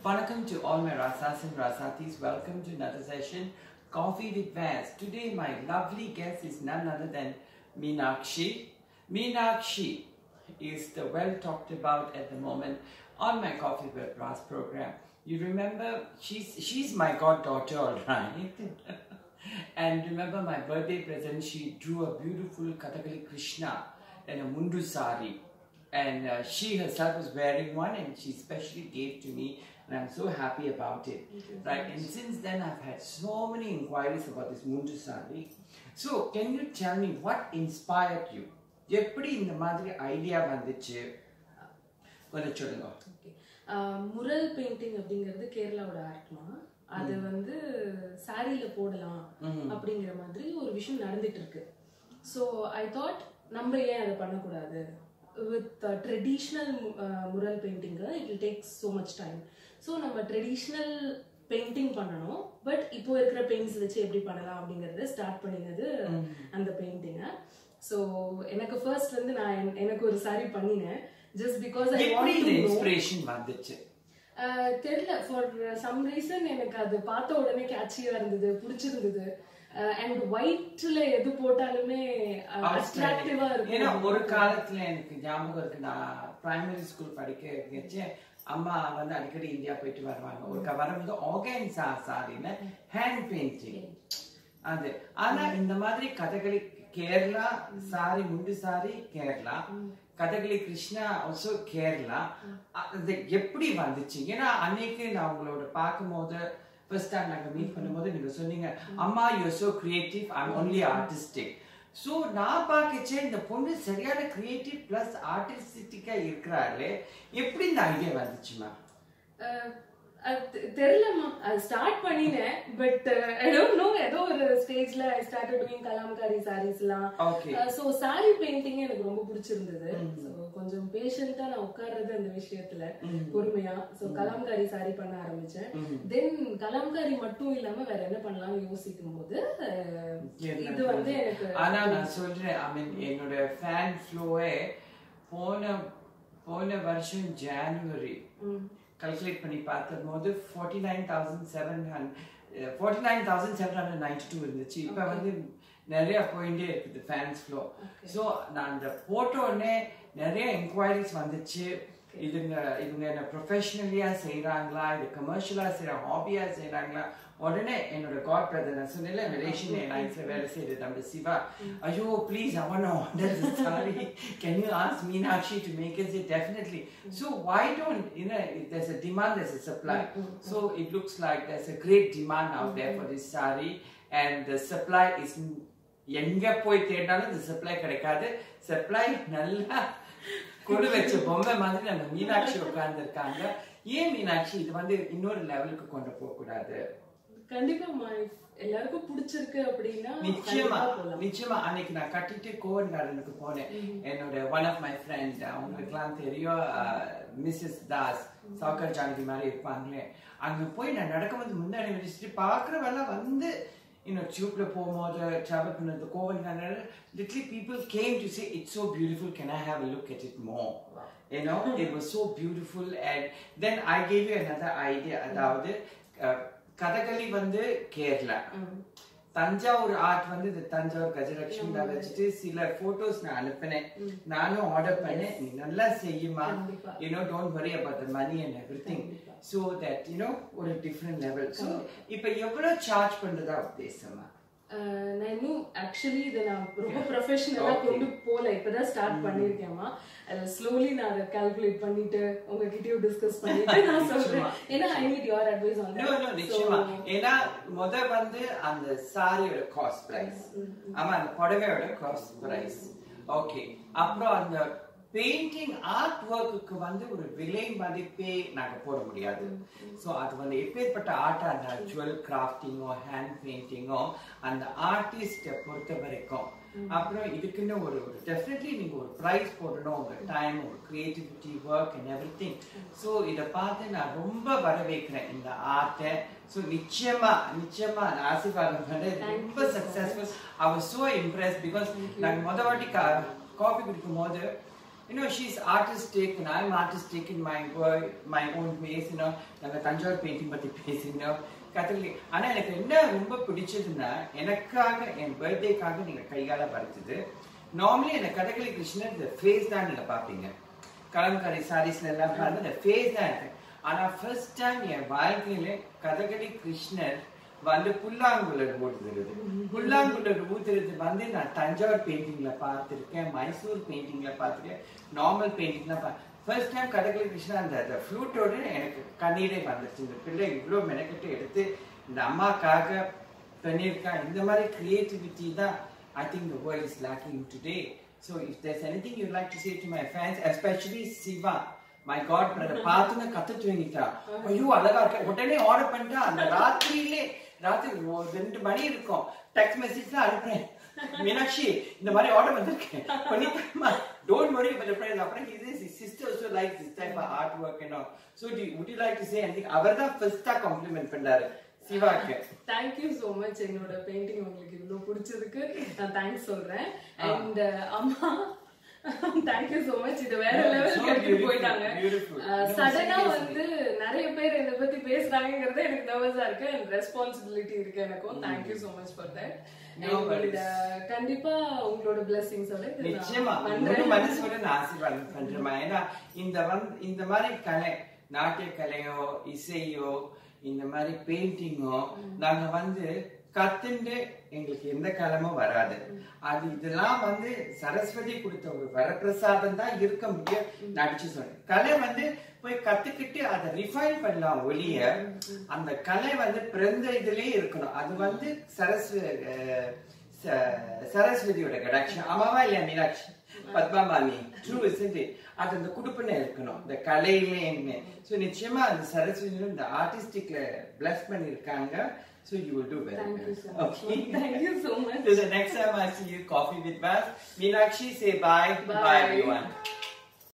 Welcome to all my Rasas and Rasatis. Welcome to another session, Coffee with Vans. Today, my lovely guest is none other than Meenakshi. Meenakshi is the well talked about at the moment on my Coffee with Ras program. You remember, she's she's my goddaughter, all right. and remember my birthday present, she drew a beautiful Kathakali Krishna in a mundu sari. And uh, she herself was wearing one and she specially gave to me and I'm so happy about it. Right, and since then I've had so many inquiries about this mundu sari. So can you tell me what inspired you? எப்படி இந்த மாதிரி idea வந்துச்சு கொஞ்சம் சொல்லுங்க okay முரல் painting அப்படிங்கிறது கேரளாவோட ஆர்ட்மா அது வந்து சாரியில போடலாம் அப்படிங்கிற மாதிரி ஒரு விஷயம் நடந்துட்டு இருக்கு ஸோ ஐ தாட் நம்ம ஏன் அதை பண்ணக்கூடாது வித் ட்ரெடிஷ்னல் முரல் பெயிண்டிங்கு it will take so much time so நம்ம ட்ரெடிஷ்னல் பெயிண்டிங் பண்ணணும் பட் இப்போ இருக்கிற பெயிண்ட்ஸ் வச்சு எப்படி பண்ணலாம் அப்படிங்கறத ஸ்டார்ட் பண்ணினது அந்த பெயிண்டிங்கை ஸோ எனக்கு ஃபர்ஸ்ட் வந்து நான் என்- எனக்கு ஒரு சாரி பண்ணினேன் ஜஸ்ட் பிகாஸ் ஐ எப்படி வாண்ட் இந்த டு இன்ஸ்பிரேஷன் வந்துச்சு ஆஹ் தெரியல ஃபார் சம் ரீசன் எனக்கு அது பார்த்த உடனே கேட்சியா இருந்தது பிடிச்சிருந்தது அண்ட் ஒயிட்ல எது போட்டாலுமே அட்ராக்டிவா ஏன்னா இருக்கும் ஒரு காலத்துல எனக்கு ஞாபகம் இருக்கு நான் பிரைமரி ஸ்கூல் படிக்க வச்சு அம்மா வந்து அடிக்கடி இந்தியா போயிட்டு வருவாங்க ஒரு க- வரும்போது ஆர்கன்ஸா சாரின்னு ஹேண்ட் பெயிண்டிங் அது ஆனா இந்த மாதிரி கதகளி கேரளா சாரி முண்டு சாரி கேரளா கதகளி கிருஷ்ணா ஆல்சோ கேரளா அது எப்படி வந்துச்சு ஏன்னா அன்னைக்கு நான் உங்களோட பார்க்கும்போது ஃபர்ஸ்ட் டைம் நாங்க மீட் பண்ணும்போது நீங்க சொன்னீங்க அம்மா you so creative I'm only artistic so நான் பார்க்கச்சே இந்த பொண்ணு சரியான கிரியேட்டிவ் பிளஸ் ஆர்டிஸ்டிக்கா இருக்கிறாளே எப்படி இந்த ஐடியா வந்துச்சுமா அஹ் அது தெ- தெரியலம்மா அது ஸ்டார்ட் பண்ணினேன் பட் ஐ டோன்ட் நோ ஏதோ ஒரு ஸ்டேஜ்ல ஐ ஸ்டார்ட் டூயிங் கலாம்காரி சாரீஸ்லாம் ஓகே ஸோ சாரி பெயிண்டிங் எனக்கு ரொம்ப பிடிச்சிருந்தது ஸோ கொஞ்சம் பேஷண்டா நான் உட்கார்றது அந்த விஷயத்துல பொறுமையா ஸோ கலாம்காரி சாரி பண்ண ஆரம்பிச்சேன் தென் கலாம்காரி மட்டும் இல்லாம வேற என்ன பண்ணலாம்னு யோசிக்கும் போது அஹ், இது வந்து எனக்கு ஆனா நான் சொல்றேன் ஐ மீன் என்னோட ஃபேன் ஃப்ளோவே போன போன வருஷம் ஜனவரி கல்குலேட் பண்ணி பார்த்தபோது forty nine thousand seven hundred forty nine thousand seven hundred ninety two இருந்துச்சு இப்போ வந்து நிறைய போயிட்டே இருக்குது ஃபேன்ஸ் ஃப்ளோ ஸோ நான் அந்த போட்ட உடனே நிறைய என்கொயரிஸ் வந்துச்சு இதுங்க இவங்க என்ன ப்ரொஃபஷனலியா செய்றாங்களா இது கமர்ஷியலா செய்யற ஹாபியா செய்றாங்களா உடனே என்னோட காட் பிரதர் நான் சொன்னேன்ல மலேசியன் ஏர்லைன்ஸ்ல வேலை செய்யற தம்பி சிவா ஐயோ please I want to order this saree can you ask Meenakshi to make it say definitely so why don't you know if there's a demand there's a supply so it looks like there's a great demand out there for this saree and the supply is எங்க போய் தேடினாலும் இந்த supply கிடைக்காது supply நல்லா கொடு வச்ச பொம்மை மாதிரி நம்ம மீனாட்சி உட்கார்ந்து இருக்காங்க ஏன் மீனாட்சி இது வந்து இன்னொரு லெவலுக்கு கொண்டு போக கூடாது கண்டிப்பா எல்லாருக்கும் பிடிச்சிருக்கு அப்படின்னா நிச்சயமா கண்டிப்பா போலாம் நிச்சயமா அன்னைக்கு நான் கட்டிட்டு கோவன் கார்டனுக்கு போனேன் என்னோட ஒன் ஆஃப் மை ஃப்ரெண்ட் அவங்களுக்குலாம் தெரியும் மிஸ்ஸஸ் தாஸ் சவுக்கர் ஜானகி மாதிரி இருப்பாங்களே அங்க போய் நான் நடக்கும்போது முன்னாடி வச்சுட்டு பாக்குறவெல்லாம் வந்து இன்னும் டியூப்ல போகும்போது டிராவல் பண்ணது Covent Garden literally people came to say it's so beautiful can I have a look at it more you know it was so beautiful and then I gave you another idea அதாவது அஹ், கதகளி வந்து Kerala Thanjavur art வந்து இந்த தஞ்சாவூர் கஜலட்சுமி தான் வச்சுட்டு சில photos நான் அனுப்பினேன் நானும் ஆர்டர் பண்ணேன் நீ நல்லா செய்யுமா கண்டிப்பா. you know don't worry about the money and everything so that you know ஒரு டிஃப்ரெண்ட் லெவல் so இப்ப எவ்வளவு சார்ஜ் பண்றதா உத்தேசமா அஹ் நான் இன்னும் ஆக்சுவலி இதை நான் ரொம்ப ப்ரொஃபஷனலா Okay. கொண்டு போல இப்பதான் ஸ்டார்ட் பண்ணிருக்கேன்மா ஸ்லோலி நான் அதை கால்குலேட் பண்ணிட்டு உங்ககிட்டயும் டிஸ்கஸ் பண்ணிட்டு நான் சொல்றேன் ஏன்னா I need your advice on No, no, நிச்சயமா ஏன்னா முத வந்து அந்த சாரியோட காஸ்ட் பிரைஸ் ஆமா அந்த புடவையோட காஸ்ட் பிரைஸ் ஓகே அப்புறம் அந்த பெயிண்டிங் ஆர்ட் ஒர்க்குக்கு வந்து ஒரு விலை மதிப்பே நாங்க போட முடியாது சோ அது வந்து எப்பேற்பட்ட ஆர்ட்டா அந்த ஜுவல் கிராஃப்டிங்கோ ஹேண்ட் பெயிண்டிங்கோ அந்த ஆர்டிஸ்ட பொறுத்த வரைக்கும் அப்புறம் இதுக்குன்னு ஒரு ஒரு டெஃபினெட்லி நீங்க ஒரு ப்ரைஸ் போடணும் உங்க டைம் உங்க creativity work and everything so இதை பார்த்து நான் ரொம்ப வரவேற்கிறேன் இந்த ஆர்ட்டை ஸோ நிச்சயமா நிச்சயமா அந்த ஆசீர்வாதம் வந்து ரொம்ப சக்சஸ்ஃபுல் அவர் சோ இம்ப்ரெஸ் பிகாஸ் நாங்கள் முத வாட்டி காஃபி குடிக்கும் போது you know, she's artistic and I'm artistic in my work, my own ways, you know. நாங்க தஞ்சாவூர் பெயிண்டிங் பத்தி பேசினோம் கதகளி ஆனா எனக்கு என்ன ரொம்ப பிடிச்சதுன்னா எனக்காக என் பர்த்டேக்காக நீங்க கையால வரைச்சது நார்மலி எனக்கு கதகளி கிருஷ்ணன் இந்த ஃபேஸ் தான் நீங்க பாப்பீங்க கலம்காரி சாரீஸ்ல எல்லாம் பார்த்து இந்த ஃபேஸ் தான் இருக்கு ஆனா ஃபர்ஸ்ட் டைம் என் வாழ்க்கையில கதகளி கிருஷ்ணர் வந்து புல்லாங்குழல் ஊத்துறது புல்லாங்குழல் ஊத்துறது வந்து நான் தஞ்சாவூர் பெயிண்டிங்ல பார்த்திருக்கேன் மைசூர் பெயிண்டிங்ல பார்த்திருக்கேன் நார்மல் பெயிண்டிங்ல ஃபர்ஸ்ட் டைம் கதகளி கிருஷ்ணா அந்த அந்த ஃப்ளூட்டோட எனக்கு கண்ணீரே வந்துருச்சு இந்த பிள்ளை இவ்வளோ மெனக்கெட்டு எடுத்து இந்த அம்மாக்காக பண்ணியிருக்கா இந்த மாதிரி கிரியேட்டிவிட்டி தான் I think the world is lacking today so if there's anything you like to say to my fans especially Siva my god brother பார்த்துன்னு கத்து தூங்கிட்டா ஐயோ அழகா இருக்க உடனே ஆர்டர் பண்ணிட்டா அந்த ராத்திரியிலே ராத்திரி ஒரு ரெண்டு மணி இருக்கும் டெக்ஸ்ட் மெசேஜ்ல அனுப்புறேன் மீனாட்சி இந்த மாதிரி ஆர்டர் வந்திருக்கேன் பண்ணித்தரமா டோன்ட் வரி பட் ஃப்ரெண்ட் அப்புறம் இது sister also like this type of art work and so D would you like to say anything அவர் தான் ஃபர்ஸ்டா காம்ப்ளிமெண்ட் பண்ணாரு சிவாக்கு தேங்க்யூ ஸோ மச் என்னோட பெயிண்டிங் உங்களுக்கு இவ்வளோ பிடிச்சதுக்கு நான் தேங்க்ஸ் சொல்றேன் அண்ட் அம்மா தேங்க்யூ ஸோ மச் இது வேற So லெவலுக்கு எடுத்துட்டு beautiful, போயிட்டாங்க beautiful. No, சடனா seriously. வந்து நிறைய பேர் இதை பத்தி பேசுறாங்கிறது எனக்கு நர்வஸா இருக்கு அண்ட் ரெஸ்பான்சிபிலிட்டி இருக்கு எனக்கும் thank you so much for that No worries. கண்டிப்பா உங்களோட பிளெஸிங்ஸோட நிச்சயமா ஒரு பண்றேன் மனசோட நான் ஆசீர்வாதம் பண்றேமா ஏன்னா இந்த வந்து இந்த மாதிரி கலை நாட்டிய கலையோ இசையோ இந்த மாதிரி பெயிண்டிங்கோ நாங்க வந்து கத்துண்டு எங்களுக்கு எந்த காலமும் வராது அது இதெல்லாம் வந்து சரஸ்வதி கொடுத்த ஒரு வரப்பிரசாதம் தான் இருக்க முடியும் நடிச்சு சொன்னேன் கலை வந்து போய் கத்துக்கிட்டு அதை ரிஃபைன் பண்ணலாம் ஒளிய அந்த கலை வந்து பிறந்த இதுலயே இருக்கணும் அது வந்து சரஸ்வ அஹ், ச- சரஸ்வதியோட கடாட்சம் ஆமாவா இல்லையா மீனாட்சி பத்மா மாமி ட்ரூ இசன்ட் அது அந்த குடுப்பின இருக்கணும் இந்த கலையிலேன்னு ஸோ நிச்சயமா அந்த சரஸ்வதி இந்த ஆர்டிஸ்டிக்ல பிளஸ் பண்ணிருக்காங்க so you will do very thank you so well much okay thank you so much So the next time I see you, coffee with Vas. Meenakshi, say bye. Bye. Bye, everyone.